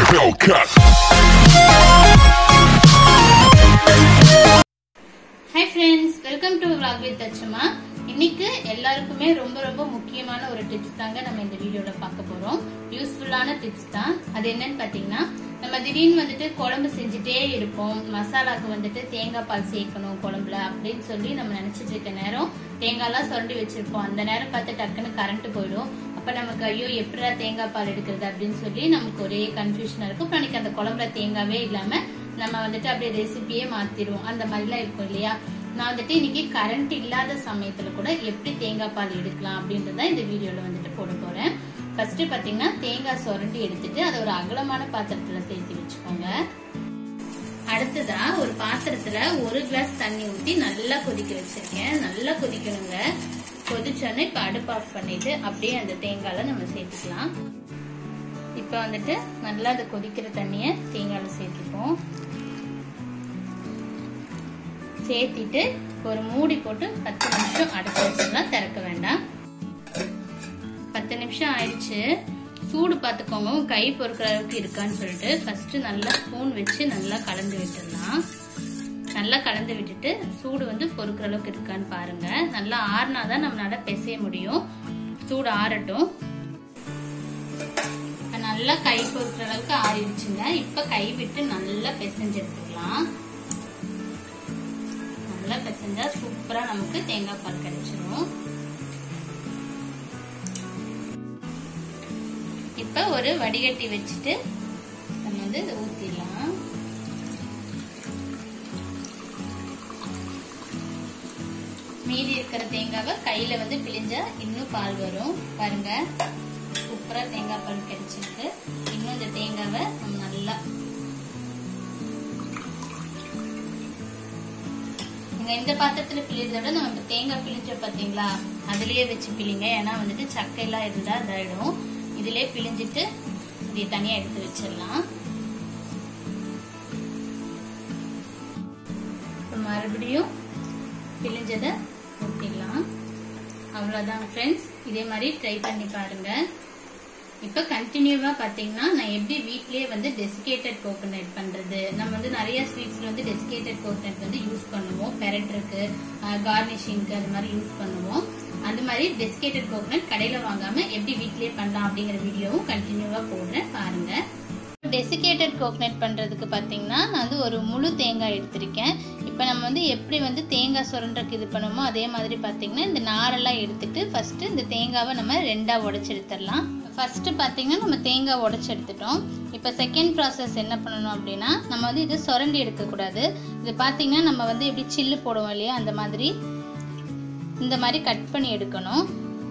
Hellcat. Hi friends welcome to vlog with Achuma இன்னைக்கு எல்லாருக்குமே ரொம்ப ரொம்ப முக்கியமான ஒரு டிப்ஸ் தாங்க நம்ம இந்த வீடியோல பார்க்க போறோம் யூஸ்ஃபுல்லான டிப்ஸ் தான் அது என்னன்னு பாத்தீங்கன்னா நம்ம திடீர்னு வந்துட்டு குழம்பு செஞ்சுட்டே இருப்போம் மசாலாக்கு வந்துட்டு தேங்காய் பால் சேர்க்கணும் குழம்புல அப்படின்னு சொல்லி நம்ம நினைச்சிட்டு இருக்க நேரம் தேங்காய்லாம் சுரண்டி வச்சிருப்போம் அந்த நேரம் பார்த்து டக்குன்னு கரண்ட் போயிடும் அப்ப நமக்கு ஐயோ எப்படிடா தேங்காய் பால் எடுக்கிறது அப்படின்னு சொல்லி நமக்கு ஒரே கன்ஃபியூஷனா இருக்கும் அப்புறம் அன்னைக்கு அந்த குழம்புல தேங்காவே இல்லாம நம்ம வந்துட்டு அப்படியே ரெசிபியே மாத்திடுவோம் அந்த மாதிரிலாம் இருக்கும் இல்லையா நான் வந்துட்டு இன்னைக்கு கரண்ட் இல்லாத சமயத்துல கூட எப்படி தேங்காய் பால் எடுக்கலாம் அப்படின்றத இந்த வீடியோல வந்துட்டு போட போறேன் ஃபர்ஸ்ட் பாத்தீங்கன்னா தேங்காய் சுரண்டி எடுத்துட்டு அதை ஒரு அகலமான பாத்திரத்துல சேர்த்து வச்சுக்கோங்க அடுத்ததா ஒரு பாத்திரத்துல ஒரு கிளாஸ் தண்ணி ஊத்தி நல்லா கொதிக்க வச்சிருக்கேன் நல்லா கொதிக்கணுங்க கொதிச்சோன்னே இப்ப அடுப்பு ஆஃப் பண்ணிட்டு அப்படியே அந்த தேங்காயில நம்ம சேர்த்துக்கலாம் இப்ப வந்துட்டு நல்லா அந்த கொதிக்கிற தண்ணிய தேங்காயில சேர்த்துப்போம் சேர்த்திட்டு ஒரு மூடி போட்டு பத்து நிமிஷம் அடைச்சு வச்சிடலாம் திறக்க வேண்டாம் பத்து நிமிஷம் ஆயிடுச்சு சூடு பார்த்துக்கோங்க உங்க கை பொறுக்கிற அளவுக்கு இருக்கான்னு சொல்லிட்டு ஃபர்ஸ்ட் நல்லா ஸ்பூன் வச்சு நல்லா கலந்து விட்டுடலாம் நல்லா கலந்து விட்டுட்டு சூடு வந்து பொறுக்கிற அளவுக்கு இருக்கான்னு பாருங்க நல்லா ஆறுனாதான் நம்மளால பிசைய முடியும் சூடு ஆறட்டும் இப்ப நல்லா கை பொறுக்கிற அளவுக்கு ஆறிடுச்சுங்க இப்ப கை விட்டு நல்லா பிசைஞ்சு எடுத்துக்கலாம் நல்லா பிசைஞ்சா சூப்பரா நமக்கு தேங்காய் பால் கிடைச்சிரும் இப்ப ஒரு வடிகட்டி வச்சுட்டு நம்ம வந்து இதை ஊத்திடலாம் மீதி இருக்கிற தேங்காவை கையில வந்து பிழிஞ்சா இன்னும் பால் வரும் பாருங்க சூப்பரா தேங்காய் பால் கிடைச்சிருக்கு இன்னும் இந்த தேங்காவை நம்ம நல்லா நீங்க இந்த பாத்திரத்துல பிழிறத விட நம்ம இப்ப தேங்காய் பிழிஞ்ச பாத்தீங்களா அதுலயே வச்சு பிழிங்க ஏன்னா வந்துட்டு சக்கையெல்லாம் இருந்தா இதாயிடும் இதுலயே பிழிஞ்சிட்டு இதை தனியா எடுத்து வச்சிடலாம் மறுபடியும் பிழிஞ்சதை ஊற்றிடலாம் அவ்வளோதான் ஃப்ரெண்ட்ஸ் இதே மாதிரி ட்ரை பண்ணி பாருங்க இப்போ கண்டினியூவா பாத்தீங்கன்னா நான் எப்படி வீட்லயே வந்து டெசிகேட்டட் கோகோனட் பண்றது நம்ம வந்து நிறைய ஸ்வீட்ஸ்ல வந்து டெசிகேட்டட் கோகோனட் வந்து யூஸ் பண்ணுவோம் பெரட்ருக்கு கார்னிஷிங்க்கு அது மாதிரி யூஸ் பண்ணுவோம் அந்த மாதிரி டெசிகேட்டட் கோகோனட் கடையில வாங்காம எப்படி வீட்லயே பண்ணலாம் அப்படிங்கிற வீடியோவும் கண்டினியூவா போடுறேன் பாருங்க டெசிகேட்டட் கோகனட் பண்ணுறதுக்கு பார்த்தீங்கன்னா நான் வந்து ஒரு முழு தேங்காய் எடுத்திருக்கேன் இப்போ நம்ம வந்து எப்படி வந்து தேங்காய் சுரண்டுறதுக்கு இது பண்ணுவோமோ அதே மாதிரி பார்த்தீங்கன்னா இந்த நாரெல்லாம் எடுத்துட்டு ஃபஸ்ட்டு இந்த தேங்காவை நம்ம ரெண்டாக உடச்சி எடுத்துடலாம் ஃபஸ்ட்டு பார்த்தீங்கன்னா நம்ம தேங்காய் உடச்சி எடுத்துட்டோம் இப்போ செகண்ட் ப்ராசஸ் என்ன பண்ணணும் அப்படின்னா நம்ம வந்து இது சுரண்டி எடுக்கக்கூடாது இது பார்த்தீங்கன்னா நம்ம வந்து எப்படி சில்லு போடுவோம் இல்லையா அந்த மாதிரி இந்த மாதிரி கட் பண்ணி எடுக்கணும்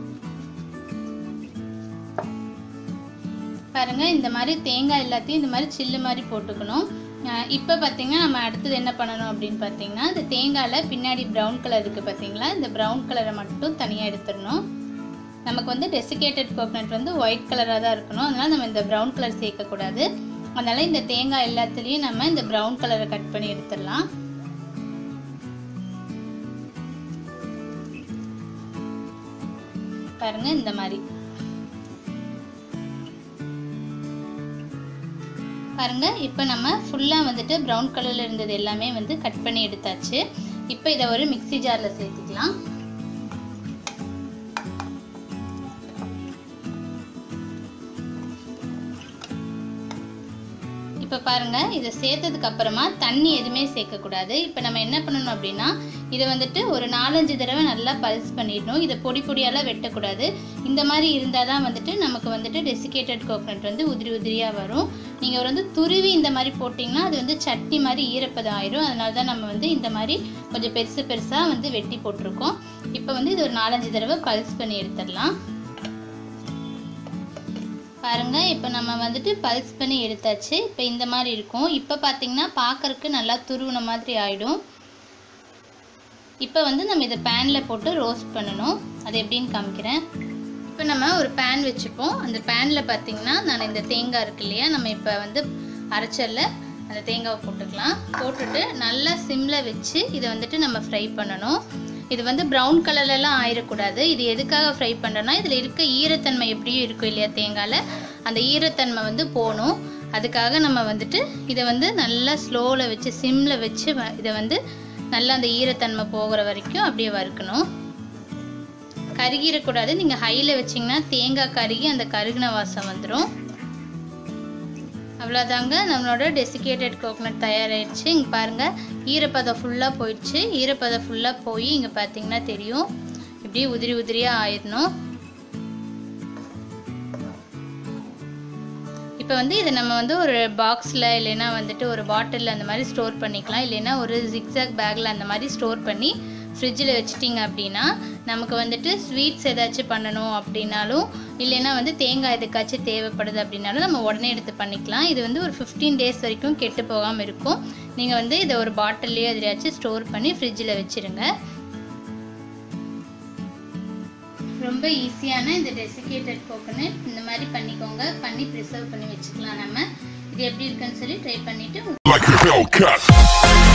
பாருங்க இந்த மாதிரி தேங்காய் எல்லாத்தையும் இந்த மாதிரி சில்லு மாதிரி போட்டுக்கணும் இப்போ பார்த்தீங்கன்னா நம்ம அடுத்தது என்ன பண்ணணும் அப்படின்னு பார்த்தீங்கன்னா இந்த தேங்காயில் பின்னாடி ப்ரௌன் கலர் இருக்குது பார்த்தீங்களா இந்த ப்ரௌன் கலரை மட்டும் தனியாக எடுத்துடணும் நமக்கு வந்து டெசிகேட்டட் கோகனட் வந்து ஒயிட் கலராக தான் இருக்கணும் அதனால் நம்ம இந்த ப்ரௌன் கலர் சேர்க்கக்கூடாது அதனால் இந்த தேங்காய் எல்லாத்துலேயும் நம்ம இந்த ப்ரௌன் கலரை கட் பண்ணி எடுத்துடலாம் பாருங்க இந்த மாதிரி பாருங்க இப்போ நம்ம ஃபுல்லாக வந்துட்டு ப்ரௌன் கலரில் இருந்தது எல்லாமே வந்து கட் பண்ணி எடுத்தாச்சு இப்போ இதை ஒரு மிக்சி ஜாரில் சேர்த்துக்கலாம் இப்போ பாருங்க இதை சேர்த்ததுக்கு அப்புறமா தண்ணி எதுவுமே சேர்க்கக்கூடாது இப்போ நம்ம என்ன பண்ணணும் அப்படின்னா இதை வந்துட்டு ஒரு நாலஞ்சு தடவை நல்லா பல்ஸ் பண்ணிடணும் இதை பொடி பொடியாலாம் வெட்டக்கூடாது இந்த மாதிரி இருந்தால் தான் வந்துட்டு நமக்கு வந்துட்டு டெசிகேட்டட் கோகனட் வந்து உதிரி உதிரியாக வரும் நீங்கள் வந்து துருவி இந்த மாதிரி போட்டிங்கன்னா அது வந்து சட்னி மாதிரி ஈரப்பதம் ஆயிரும் அதனால தான் நம்ம வந்து இந்த மாதிரி கொஞ்சம் பெருசு பெருசாக வந்து வெட்டி போட்டிருக்கோம் இப்போ வந்து இது ஒரு நாலஞ்சு தடவை பல்ஸ் பண்ணி எடுத்துடலாம் பாருங்க இப்போ நம்ம வந்துட்டு பல்ஸ் பண்ணி எடுத்தாச்சு இப்போ இந்த மாதிரி இருக்கும் இப்போ பார்த்தீங்கன்னா பார்க்கறக்கு நல்லா துருவின மாதிரி ஆயிடும் இப்போ வந்து நம்ம இதை பேனில் போட்டு ரோஸ்ட் பண்ணணும் அது எப்படின்னு காமிக்கிறேன் இப்போ நம்ம ஒரு பேன் வச்சுப்போம் அந்த பேனில் பார்த்தீங்கன்னா நான் இந்த தேங்காய் இருக்கு இல்லையா நம்ம இப்போ வந்து அரைச்சல்ல அந்த தேங்காவை போட்டுக்கலாம் போட்டுட்டு நல்லா சிம்மில் வச்சு இதை வந்துட்டு நம்ம ஃப்ரை பண்ணணும் இது வந்து ப்ரௌன் கலர்லலாம் ஆயிடக்கூடாது இது எதுக்காக ஃப்ரை பண்ணுறோன்னா இதில் இருக்க ஈரத்தன்மை எப்படியும் இருக்கும் இல்லையா தேங்காயில் அந்த ஈரத்தன்மை வந்து போகணும் அதுக்காக நம்ம வந்துட்டு இதை வந்து நல்லா ஸ்லோவில் வச்சு சிம்மில் வச்சு வ- இதை வந்து நல்லா அந்த ஈரத்தன்மை போகிற வரைக்கும் அப்படியே வறுக்கணும் கருகிடக்கூடாது நீங்கள் ஹையில் வச்சிங்கன்னா தேங்காய் கருகி அந்த கருகின வாசம் வந்துடும் அவ்வளோதாங்க நம்மளோட டெசிகேட்டட் கோகனட் தயாராகிடுச்சு இங்கே பாருங்கள் ஈரப்பதம் ஃபுல்லாக போயிடுச்சு ஈரப்பதம் ஃபுல்லாக போய் இங்கே பார்த்தீங்கன்னா தெரியும் இப்படி உதிரி உதிரியாக ஆயிடணும் இப்போ வந்து இதை நம்ம வந்து ஒரு பாக்ஸில் இல்லைன்னா வந்துட்டு ஒரு பாட்டிலில் அந்த மாதிரி ஸ்டோர் பண்ணிக்கலாம் இல்லைன்னா ஒரு ஜிக்ஸாக் பேக்கில் அந்த மாதிரி ஸ்டோர் பண்ணி ஃப்ரிட்ஜில் வச்சிட்டிங்க அப்படின்னா நமக்கு வந்துட்டு ஸ்வீட்ஸ் ஏதாச்சும் பண்ணணும் அப்படின்னாலும் இல்லைன்னா வந்து தேங்காய் எதுக்காச்சும் தேவைப்படுது அப்படின்னாலும் நம்ம உடனே எடுத்து பண்ணிக்கலாம் இது வந்து ஒரு ஃபிஃப்டீன் டேஸ் வரைக்கும் கெட்டு போகாமல் இருக்கும் நீங்கள் வந்து இதை ஒரு பாட்டில்லையோ எதிராச்சும் ஸ்டோர் பண்ணி ஃப்ரிட்ஜில் வச்சுருங்க ரொம்ப ஈஸியான இந்த டெசிகேட்டட் கோகனட் இந்த மாதிரி பண்ணிக்கோங்க பண்ணி ப்ரிசர்வ் பண்ணி வச்சுக்கலாம் நம்ம இது எப்படி இருக்குன்னு சொல்லி ட்ரை பண்ணிவிட்டு like a Hellcat.